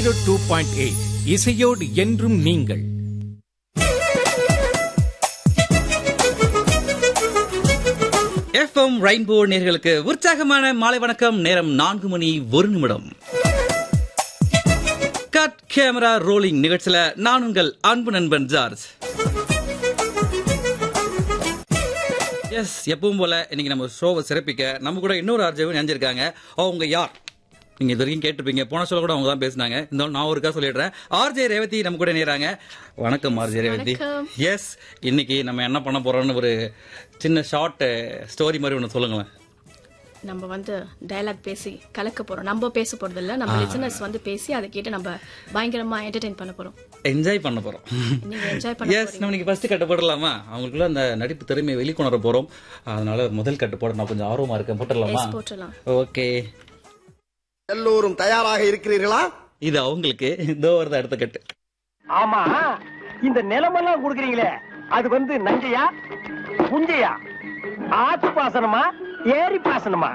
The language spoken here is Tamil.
ஜீரோ டூ பாயிண்ட் எயிட் இசையோடு என்றும் நீங்கள் எஃப்எம் ரெயின்போ நேர்களுக்கு உற்சாகமான மாலை வணக்கம் நேரம் நான்கு மணி ஒரு நிமிடம் கட் கேமரா ரோலிங் நிகழ்ச்சியில நான் உங்கள் அன்பு நண்பன் ஜார்ஜ் எஸ் எப்பவும் போல இன்னைக்கு நம்ம ஷோவை சிறப்பிக்க நம்ம கூட இன்னொரு ஆர்ஜவும் நினைஞ்சிருக்காங்க அவங்க யார் நீங்க இது வரைக்கும் கேட்டிருப்பீங்க போன சொல்ல கூட அவங்க தான் பேசினாங்க இந்த நான் ஒருக்கா சொல்லிடுறேன் ஆர்ஜே ரேவதி நம்ம கூட நேராங்க வணக்கம் ஆர்ஜே ரேவதி வணக்கம். எஸ் இன்னைக்கு நம்ம என்ன பண்ண போறோம்னு ஒரு சின்ன ஷார்ட் ஸ்டோரி மாதிரி ஒன்று சொல்லுங்களேன் நம்ம வந்து டயலாக் பேசி கலக்க போறோம் நம்ம பேச போறது இல்ல நம்ம லிசனர்ஸ் வந்து பேசி அதை கேட்டு நம்ம பயங்கரமா என்டர்டெயின் பண்ண போறோம் என்ஜாய் பண்ண போறோம் நீங்க என்ஜாய் பண்ண எஸ் நம்ம இன்னைக்கு ஃபர்ஸ்ட் கட்டு போடலாமா அவங்களுக்குள்ள அந்த நடிப்பு திறமையை வெளிக்கொணர போறோம் அதனால முதல் கட்டு போட நான் கொஞ்சம் ஆர்வமா இருக்கேன் போட்டுடலாமா Yes, போட்டுடலாம். ஓகே எல்லோரும் தயாராக இருக்கிறீர்களா இது அவங்களுக்கு இதோ வருது அடுத்த கட்டு ஆமா இந்த நிலமெல்லாம் குடுக்குறீங்களே அது வந்து நஞ்சையா புஞ்சையா ஆத்து பாசனமா ஏரி பாசனமா